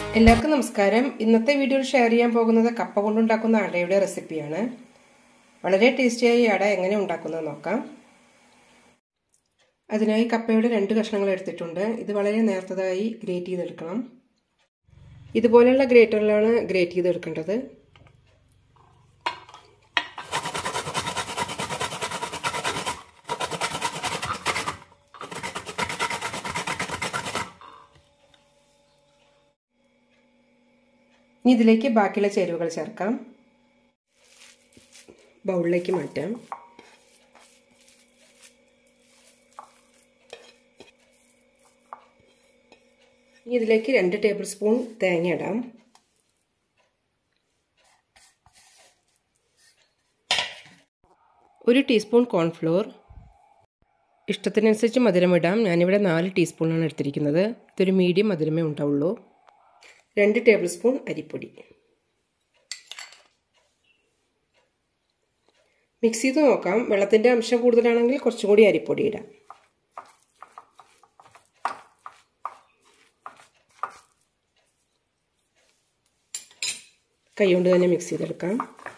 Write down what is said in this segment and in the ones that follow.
എല്ലാവർക്കും നമസ്കാരം ഇന്നത്തെ വീഡിയോയിൽ ഷെയർ ചെയ്യാൻ പോകുന്നത് കപ്പ കൊണ്ടുണ്ടാക്കുന്ന അടയുടെ റെസിപ്പിയാണ് വളരെ ടേസ്റ്റിയായ ഈ അട എങ്ങനെ ഉണ്ടാക്കുന്നത് നോക്കാം അതിനായി കപ്പയുടെ രണ്ട് കഷ്ണങ്ങൾ എടുത്തിട്ടുണ്ട് ഇത് വളരെ നേർത്തതായി ഗ്രേറ്റ് ചെയ്തെടുക്കണം ഇതുപോലെയുള്ള ഗ്രേറ്ററിലാണ് ഗ്രേറ്റ് ചെയ്തെടുക്കേണ്ടത് ഇനി ഇതിലേക്ക് ബാക്കിയുള്ള ചേരുവകൾ ചേർക്കാം ബൗളിലേക്ക് മാറ്റാം ഇനി ഇതിലേക്ക് രണ്ട് ടേബിൾ സ്പൂൺ തേങ്ങ ഇടാം ഒരു ടീസ്പൂൺ കോൺഫ്ലോർ ഇഷ്ടത്തിനനുസരിച്ച് മധുരം ഇടാം ഞാനിവിടെ നാല് ടീസ്പൂണാണ് എടുത്തിരിക്കുന്നത് ഇതൊരു മീഡിയം മധുരമേ ഉണ്ടാവുള്ളൂ രണ്ട് ടേബിൾ സ്പൂൺ അരിപ്പൊടി മിക്സ് ചെയ്ത് നോക്കാം വെള്ളത്തിൻ്റെ അംശം കൂടുതലാണെങ്കിൽ കുറച്ചും കൂടി അരിപ്പൊടി ഇടാം കൈകൊണ്ട് തന്നെ മിക്സ് ചെയ്തെടുക്കാം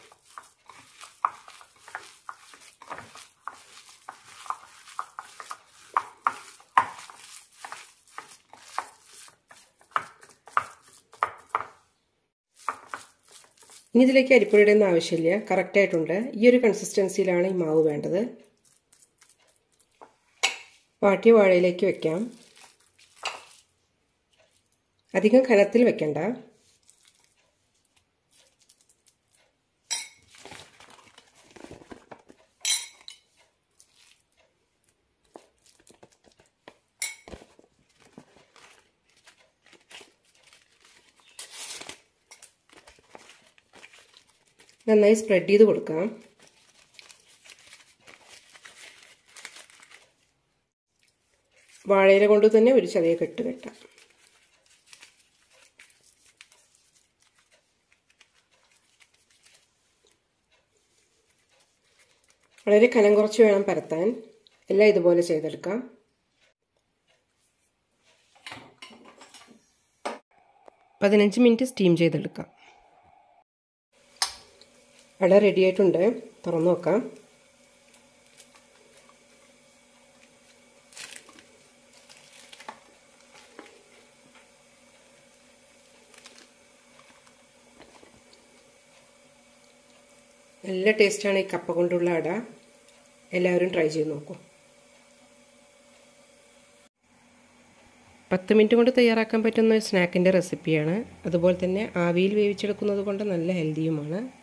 ഇനി ഇതിലേക്ക് അരിപ്പൊടിയുടെ ഒന്നും ആവശ്യമില്ല കറക്റ്റായിട്ടുണ്ട് ഈ ഒരു കൺസിസ്റ്റൻസിയിലാണ് ഈ മാവ് വേണ്ടത് വാട്ടിയ വാഴയിലേക്ക് വെക്കാം അധികം കനത്തിൽ വെക്കണ്ട നന്നായി സ്പ്രെഡ് ചെയ്ത് കൊടുക്കാം വാഴയില കൊണ്ട് തന്നെ ഒരു ചെറിയ കെട്ട് കെട്ടാം വളരെ കനം കുറച്ച് വേണം പരത്താൻ എല്ലാം ഇതുപോലെ ചെയ്തെടുക്കാം പതിനഞ്ച് മിനിറ്റ് സ്റ്റീം ചെയ്തെടുക്കാം അട റെഡി ആയിട്ടുണ്ട് തുറന്നു നോക്കാം നല്ല ടേസ്റ്റാണ് ഈ കപ്പ കൊണ്ടുള്ള അട എല്ലാവരും ട്രൈ ചെയ്ത് നോക്കൂ പത്ത് മിനിറ്റ് കൊണ്ട് തയ്യാറാക്കാൻ പറ്റുന്ന സ്നാക്കിൻ്റെ റെസിപ്പിയാണ് അതുപോലെ തന്നെ ആവിയിൽ വേവിച്ചെടുക്കുന്നത് കൊണ്ട് നല്ല ഹെൽത്തിയുമാണ്